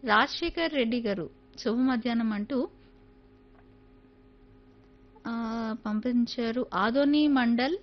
రాజశేఖర్ రెడ్డి గారు శుభ మధ్యాహ్నం అంటూ ఆ, పంపించారు ఆదోని మండల్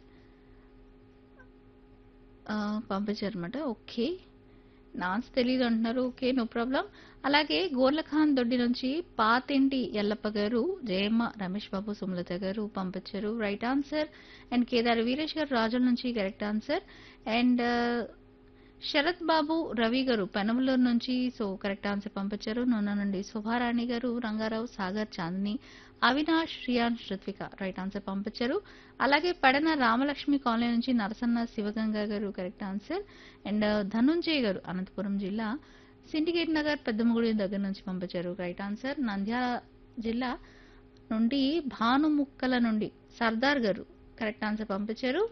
ఆ, పంపించారు అనమాట ఓకే నాన్స్ తెలియదు అంటున్నారు ఓకే నో ప్రాబ్లం అలాగే గోర్లఖాన్ దొడ్డి నుంచి పాతింటి ఎల్లప్ప గారు జయమ్మ రమేష్ బాబు సుమలత గారు పంపించారు right answer and Kedar Veeresh garu రాజుల నుంచి correct answer and Sarath Babu Ravi garu Penamaluru నుంచి సో కరెక్ట్ ఆన్సర్ పంపించారు నూనె నుండి శుభారాణి గారు రంగారావు సాగర్ చాందిని అవినాష్ శ్రియాన్ ఋత్విక రైట్ ఆన్సర్ పంపించారు అలాగే పడన రామలక్ష్మి కాలనీ నుంచి నరసన్న శివగంగ గారు కరెక్ట్ ఆన్సర్ అండ్ ధనుంజయ్ గారు అనంతపురం జిల్లా సిండికేట్ నగర్ పెద్దమగుడి దగ్గర నుంచి పంపించారు రైట్ ఆన్సర్ నంద్యాల జిల్లా నుండి భానుముక్కల నుండి సర్దార్ గారు కరెక్ట్ ఆన్సర్ పంపించారు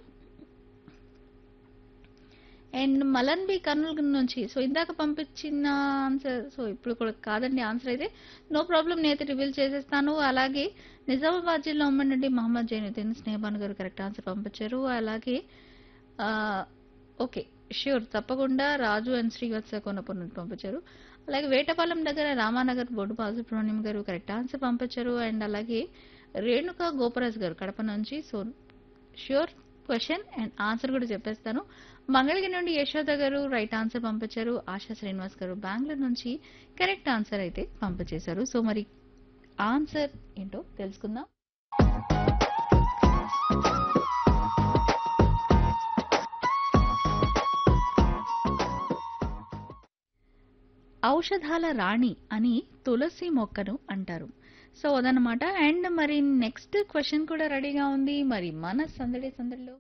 అండ్ మలన్ బి కర్నూలు నుంచి సో ఇందాక పంపించిన ఆన్సర్ సో ఇప్పుడు కూడా కాదండి ఆన్సర్ అయితే నో ప్రాబ్లం నేనైతే రివీల్ చేసేస్తాను అలాగే నిజామాబాద్ జిల్లా ఉమ్మడి నుండి మహమ్మద్ జైనుద్దీన్ స్నేహబాన్ గారు కరెక్ట్ ఆన్సర్ పంపించారు అలాగే ఆ, ఓకే ష్యూర్ తప్పకుండా రాజు అండ్ శ్రీవత్స కొనపూర్ నుండి పంపించారు అలాగే వేటపాలెం దగ్గర రామానగర్ బొడ్డు బాలసుబ్రహ్మణ్యం గారు కరెక్ట్ ఆన్సర్ పంపించారు అండ్ అలాగే రేణుక గోపరాజ్ గారు కడప నుంచి so sure question and answer కూడా చెప్పేస్తాను మంగళగిరి నుండి యశోద గారు రైట్ ఆన్సర్ పంపించారు ఆశా శ్రీనివాస్ గారు బెంగళూరు నుంచి కరెక్ట్ ఆన్సర్ అయితే పంపించేశారు సో మరి ఆన్సర్ ఏంటో తెలుసుకుందాం ఔషధాల రాణి అని తులసి మొక్కను అంటారు సో అదనమాట అండ్ మరి నెక్స్ట్ క్వశ్చన్ కూడా రెడీగా ఉంది మరి మన సందడి సందడిలో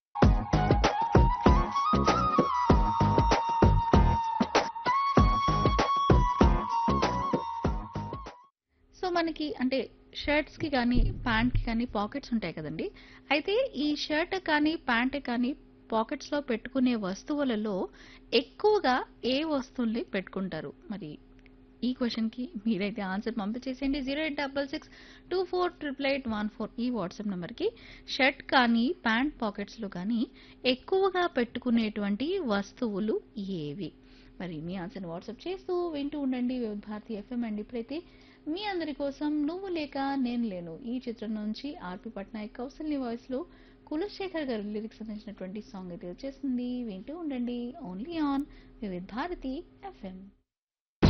సో మనకి అంటే షర్ట్స్ కి కానీ ప్యాంట్ కి కానీ పాకెట్స్ ఉంటాయి కదండి అయితే ఈ షర్ట్ కానీ ప్యాంట్ కానీ పాకెట్స్ లో పెట్టుకునే వస్తువులలో ఎక్కువగా ఏ వస్తువుల్ని పెట్టుకుంటారు మరి ఈ క్వశ్చన్ కి మీరైతే ఆన్సర్ పంపించేసేయండి zero eight double six two four triple eight one four ఈ వాట్సాప్ నెంబర్కి షర్ట్ కానీ ప్యాంట్ పాకెట్స్ లో కానీ ఎక్కువగా పెట్టుకునేటువంటి వస్తువులు ఏవి మరి మీ ఆన్సర్ వాట్సాప్ చేస్తూ వింటూ ఉండండి వివిధ భారతి ఎఫ్ఎం అండి ఇప్పుడైతే మీ అందరి కోసం నువ్వు లేక నేను లేను ఈ చిత్రం నుంచి ఆర్పి పట్నాయక్ కౌసల్ని వాయిస్ లో కులశేఖర్ గారు లిరిక్స్ అందించినటువంటి సాంగ్ అయితే వచ్చేసింది వింటూ ఉండండి ఓన్లీ ఆన్ వివిధ భారతి ఎఫ్ఎం